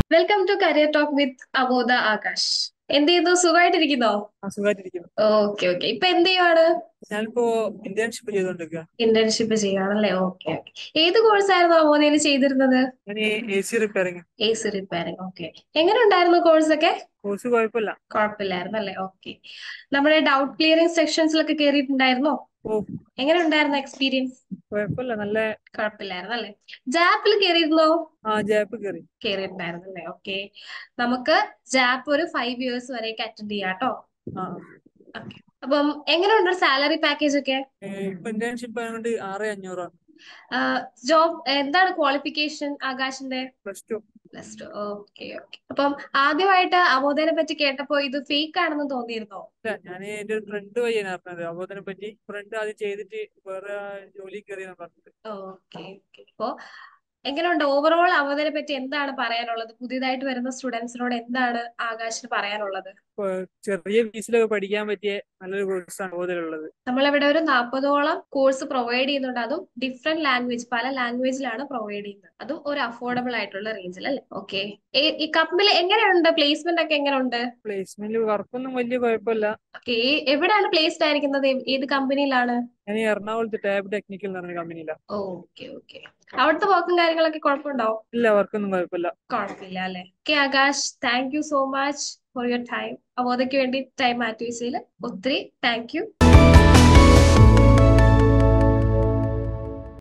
welcome to career talk with Abodha Akash എന്ത് ചെയ്യുന്നു സുഖമായിട്ടിരിക്കുന്നോ ആ സുഖമായിട്ടിരിക്കുന്നു ഓക്കെ ഓക്കെ ഇപ്പൊ എന്ത് ചെയ്യുവാണ് ഞാനിപ്പോ ഇന്റേൺഷിപ്പ് ചെയ്തോണ്ടിരിക്കുക ഇന്റേൺഷിപ്പ് ചെയ്യുകയാണല്ലേ ഓക്കെ ഓക്കെ ഏത് കോഴ്സ് ആയിരുന്നു അബോധയിൽ ചെയ്തിരുന്നത് ഞാൻ A C repairing A C repairing okay എങ്ങനെ ഉണ്ടായിരുന്നു കോഴ്സ് ഒക്കെ കോഴ്സ് കുഴപ്പമില്ല കുഴപ്പമില്ലായിരുന്നു അല്ലേ ഓക്കെ നമ്മുടെ ഡൗട്ട് ക്ലിയറിംഗ് സെക്ഷൻസിലൊക്കെ കയറിയിട്ടുണ്ടായിരുന്നോ ഓ എങ്ങനെ ഉണ്ടായിരുന്നു എക്സ്പീരിയൻസ് കുഴപ്പമില്ല നല്ല കുഴപ്പമില്ലായിരുന്നു അല്ലേ ജാപ്പിൽ കയറിയിരുന്നോ ആ ജാപ്പ് കയറി കയറിയിട്ടുണ്ടായിരുന്നു അല്ലേ ഓക്കെ നമുക്ക് ജാപ്പ് ഒരു ഫൈവ് ഇയേഴ്സ് വരെയൊക്കെ അറ്റൻഡ് ചെയ്യാം കേട്ടോ ആ ഓക്കെ അപ്പം എങ്ങനെയുണ്ട് സാലറി പാക്കേജ് ഒക്കെ ഏ, ഇപ്പൊ ഇന്റേൺഷിപ്പ് ആയതുകൊണ്ട് ആറ് അഞ്ഞൂറാണ് ജോബ് എന്താണ് ക്വാളിഫിക്കേഷൻ ആകാശിന്റെ plus two plus two okay okay അപ്പം ആദ്യമായിട്ട് അബോധനെ പറ്റി കേട്ടപ്പോ ഇത് ഫേക്ക് ആണെന്ന് തോന്നിയിരുന്നോ ഇല്ല ഞാൻ എന്റെ ഒരു ഫ്രണ്ട് വഴിയാണ് പറഞ്ഞത് അബോധനെ പറ്റി ഫ്രണ്ട് ആദ്യം ചെയ്തിട്ട് വേറെ ജോലി കയറിയെന്ന് പറഞ്ഞത് ഓക്കെ ഓക്കെ അപ്പോ എങ്ങനെയുണ്ട് ഓവറോൾ അവതനെ പറ്റി എന്താണ് പറയാനുള്ളത് പുതിയതായിട്ട് വരുന്ന സ്റ്റുഡൻസിനോട് എന്താണ് ആകാശിന് പറയാനുള്ളത് ഇപ്പൊ ചെറിയ ഫീസിലൊക്കെ പഠിക്കാൻ പറ്റിയ നല്ലൊരു കോഴ്സാണ് അബോധയിലുള്ളത് നമ്മളിവിടെ ഒരു നാൽപ്പതോളം കോഴ്സ് പ്രൊവൈഡ് ചെയ്യുന്നുണ്ട് അതും ഡിഫറെന്റ് ലാംഗ്വേജ് പല ലാംഗ്വേജിലാണ് പ്രൊവൈഡ് ചെയ്യുന്നത് അതും ഒരു അഫോർഡബിൾ ആയിട്ടുള്ള റേഞ്ചിൽ അല്ലേ ഓക്കെ ഈ കമ്പനിൽ എങ്ങനെയുണ്ട് പ്ലേസ്മെന്റ് ഒക്കെ എങ്ങനെയുണ്ട് പ്ലേസ്മെന്റ് വർക്കൊന്നും വലിയ കുഴപ്പമില്ല ഓക്കെ എവിടെയാണ് പ്ലേസ്ഡ് ആയിരിക്കുന്നത് ഏ- ഏത് കമ്പനിയിലാണ് ഞാൻ ഈ എറണാകുളത്ത് ടാബ് ടെക്നിക്കൽ എന്ന് പറഞ്ഞ കമ്പനിയിലാണ് ഓക്കെ ഓക്കെ അവിടുത്തെ വർക്കും കാര്യങ്ങളൊക്കെ കുഴപ്പമുണ്ടോ ഇല്ല വർക്കൊന്നും കുഴപ്പമില്ല കുഴപ്പമില്ല അല്ലെ okay Akash thank you so much for your time അവോദയ്ക്ക് വേണ്ടി ടൈം മാറ്റി വെച്ചതിൽ ഒത്തിരി താങ്ക് യു